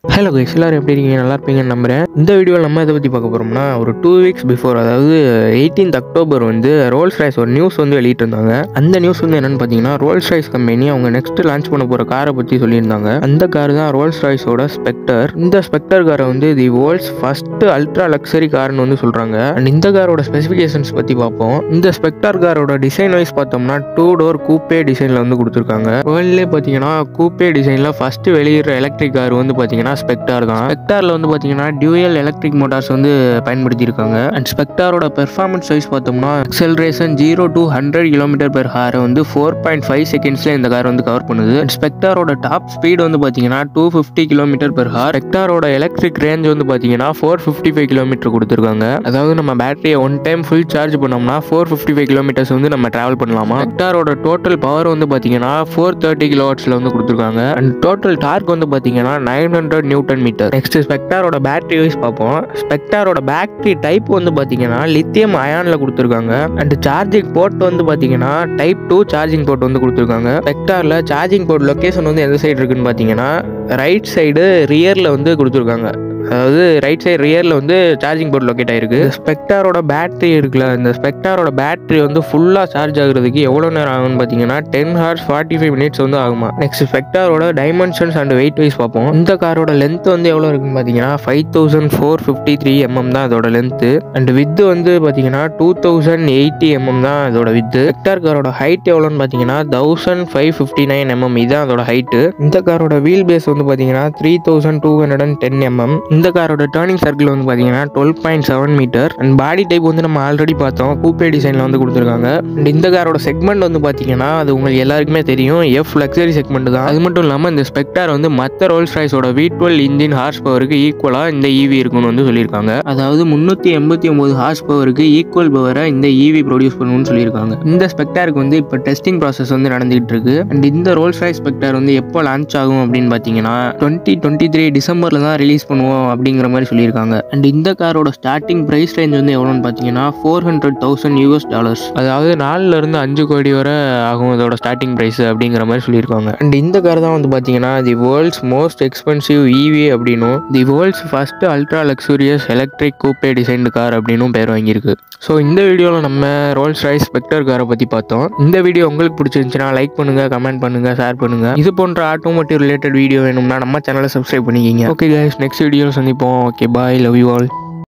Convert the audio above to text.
hello guys எல்லாரும் எப்படி இருக்கீங்க நல்லா இருப்பீங்கன்னு நம்புறேன் இந்த வீடியோவில் நம்ம எதை பற்றி பார்க்க போகிறோம்னா ஒரு டூ வீக்ஸ் பிஃபோர் அதாவது எயிட்டீன்த் அக்டோபர் வந்து ரோல்ஸ் ரைஸ் ஒரு நியூஸ் வந்து வெளியிட்டிருந்தாங்க அந்த நியூஸ் வந்து என்னன்னு பார்த்தீங்கன்னா ரோல்ஸ் ரைஸ் கம்பெனி அவங்க நெக்ஸ்ட் லான்ச் பண்ண போகிற காரை பற்றி சொல்லியிருந்தாங்க அந்த கார் தான் ரோல்ஸ் ராய்ஸோட ஸ்பெக்டர் இந்த ஸ்பெக்டர் காரை வந்து the world's first ultra luxury கார்னு வந்து சொல்கிறாங்க அண்ட் இந்த காரோட ஸ்பெசிஃபிகேஷன்ஸ் பற்றி பார்ப்போம் இந்த ஸ்பெக்டர் காரோட டிசைன் வைஸ் பார்த்தோம்னா டூ டோர் கூப்பே டிசைனில் வந்து கொடுத்துருக்காங்க வேர்ல்ட்லேயே பார்த்தீங்கன்னா கூப்பே டிசைனில் ஃபர்ஸ்ட் வெளியிடுற எலக்ட்ரிக் கார் வந்து பார்த்தீங்கன்னா ஸ்பெக்டார் தான் ஸ்பெக்டாரில் வந்து பார்த்தீங்கன்னா டியூயல் எலக்ட்ரிக் மோட்டார்ஸ் வந்து பயன்படுத்தியிருக்காங்க அண்ட் ஸ்பெக்டாரோட பெர்ஃபார்மன்ஸ் வைஸ் பார்த்தோம்னா acceleration zero to hundred kilometre per ஹாரை வந்து ஃபோர் பாயிண்ட் ஃபைவ் செகண்ட்ஸில் இந்த கார் வந்து கவர் பண்ணுது அண்ட் ஸ்பெக்டாரோட டாப் ஸ்பீடு வந்து பார்த்தீங்கன்னா two fifty kilometre per hour ஸ்பெக்டாரோட எலக்ட்ரிக் ரேஞ்ச் வந்து பார்த்தீங்கன்னா ஃபோர் ஃபிஃப்டி ஃபைவ் கிலோமீட்டர் கொடுத்துருக்காங்க அதாவது நம்ம பேட்டரியை ஒன் டைம் ஃபுல் சார்ஜ் பண்ணோம்னா ஃபோர் ஃபிஃப்டி ஃபைவ் கிலோமீட்டர்ஸ் வந்து நம்ம டிராவல் பண்ணலாமா ஸ்பெக்டாரோட டோட்டல் பவர் வந்து பார்த்தீங்கன்னா ஃபோர் தேர்ட்டி கிலோவாட்ஸில் வந்து கொடுத்துருக்காங்க அண்ட் டோட்டல் டார்க் வந்து பார்த்தீங்கன்னா nine hundred newton metre next ஸ்பெக்டாரோட பேட்டரி வைஸ் பார்ப்போம் ஸ்பெக்டாரோட பேட்டரி டைப் வந்து பார்த்தீங்கன்னா லித்தியம் அயானில் கொடுத்துருக்காங்க அண்ட் சார்ஜிங் போர்ட் வந்து பார்த்தீங்கன்னா டைப் டூ சார்ஜிங் போர்ட் வந்து கொடுத்துருக்காங்க ஸ்பெக்டாரில் சார்ஜிங் போர்ட் லொக்கேஷன் வந்து எந்த சைடு இருக்குன்னு பார்த்தீங்கன்னா ரைட் சைடு ரியரில் வந்து கொடுத்துருக்காங்க அதாவது ரைட் சைடு ரியரில் வந்து சார்ஜிங் போர்ட் லொக்கேட் ஆயிருக்கு ஸ்பெக்டாரோட பேட்டரி இருக்குல்ல இந்த ஸ்பெக்டாரோட பேட்டரி வந்து ஃபுல்லாக சார்ஜ் ஆகுறதுக்கு எவ்வளோ நேரம் ஆகும்னு பார்த்தீங்கன்னா ten hours forty five minutes வந்து ஆகுமா நெக்ஸ்ட் ஸ்பெக்டாரோட டைமென்ஷன்ஸ் அண்ட் வெயிட் வைஸ் பார்ப்போம் இந்த காரோட லென்த் வந்து எவ்வளோ இருக்குன்னு பார்த்தீங்கன்னா five thousand four fifty three mm தான் அதோட லென்த்து அண்ட் வித்து வந்து பார்த்தீங்கன்னா டூ தௌசண்ட் எயிட்டி எம்எம் தான் அதோட வித்து ஸ்பெக்டார் காரோட ஹைட் எவ்வளோன்னு பார்த்தீங்கன்னா thousand five fifty nine mm இதுதான் அதோட ஹைட்டு இந்த காரோட வீல் பேஸ் வந்து பார்த்தீங்கன்னா three thousand two hundred and ten mm இந்த காரோட டேர்னிங் சர்க்கிள் வந்து பார்த்தீங்கன்னா twelve point seven metre and body type வந்து நம்ம ஆல்ரெடி பார்த்தோம் கூப்பே டிசைனில் வந்து கொடுத்துருக்காங்க அண்ட் இந்த காரோட செக்மெண்ட் வந்து பார்த்தீங்கன்னா அது உங்களுக்கு எல்லாருக்குமே தெரியும் எஃப் லக்ஸரி செக்மெண்ட் தான் அது மட்டும் இல்லாமல் இந்த ஸ்பெக்டார் வந்து மற்ற ரோல்ஸ் ராய்ஸோட வி டுவெல் இன்ஜின் ஹார்ஸ் பவருக்கு ஈக்குவலாக இந்த ஈவி இருக்குன்னு வந்து சொல்லியிருக்காங்க அதாவது முந்நூற்றி எண்பத்தி ஒம்பது ஹார்ஸ் பவருக்கு ஈக்குவல் பவரை இந்த ஈவி ப்ரொடியூஸ் பண்ணணும்னு சொல்லியிருக்காங்க இந்த ஸ்பெக்டாருக்கு வந்து இப்போ டெஸ்டிங் ப்ராசஸ் வந்து நடந்துகிட்டு இருக்கு அண்ட் இந்த ரோல்ஸ் ராய்ஸ் ஸ்பெக்டார் வந்து எப்போ லான்ச் ஆகும் அப்படின்னு பார்த்தீங்கன்னா டுவெண்ட்டி டுவெண்ட்டி த்ரீ டிசம்பரில் தான் ரிலீஸ் பண்ணுவோம் அப்படிங்கிற மாதிரி சொல்லியிருக்காங்க அண்ட் இந்த காரோட ஸ்டார்டிங் ப்ரைஸ் ரேஞ்ச் வந்து எவ்வளோன்னு பார்த்தீங்கன்னா four hundred thousand US dollars அதாவது நாலுல இருந்து அஞ்சு கோடி வரை ஆகும் இதோட ஸ்டார்டிங் ப்ரைஸ் அப்படிங்கிற மாதிரி சொல்லியிருக்காங்க அண்ட் இந்த கார் தான் வந்து பார்த்தீங்கன்னா the world's most expensive EV அப்படின்னும் the world's first ultra luxurious electric coupe designed car அப்படின்னும் பேர் வாங்கியிருக்கு ஸோ இந்த வீடியோவில் நம்ம ரோல்ஸ் ரைஸ் ஸ்பெக்டர் காரை பற்றி பார்த்தோம் இந்த வீடியோ உங்களுக்கு பிடிச்சிருந்துச்சுன்னா லைக் பண்ணுங்க கமெண்ட் பண்ணுங்க ஷேர் பண்ணுங்க இது போன்ற ஆட்டோமோட்டிவ் ரிலேட்டட் வீடியோ வேணும்னா நம்ம சேனலை சப்ஸ்கிரைப் பண்ணிக்கிங்க ஓகே கைஸ் நெக்ஸ்ட் வீடியோவில் சந்திப்போம் okay bye love you all